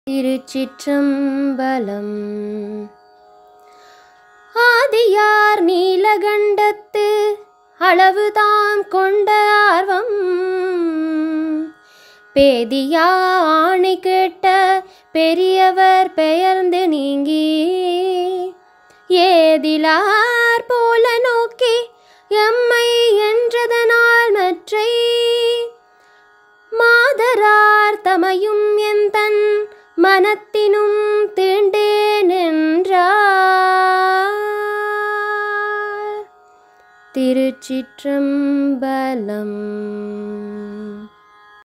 திருச்சிற்றம்பலம் ஆதியார் நீலகண்டத்து அளவுதாம் கொண்ட ஆர்வம் பேதியா ஆணை கேட்ட பெரியவர் பெயர்ந்து நீங்கி ஏதிலார் போல நோக்கி எம்மை என்றதனால் மற்றை மாதரார் தமையும் எந்தன் மனத்தினும் தீண்டேன் என்றார் திருச்சிற்றம்பலம்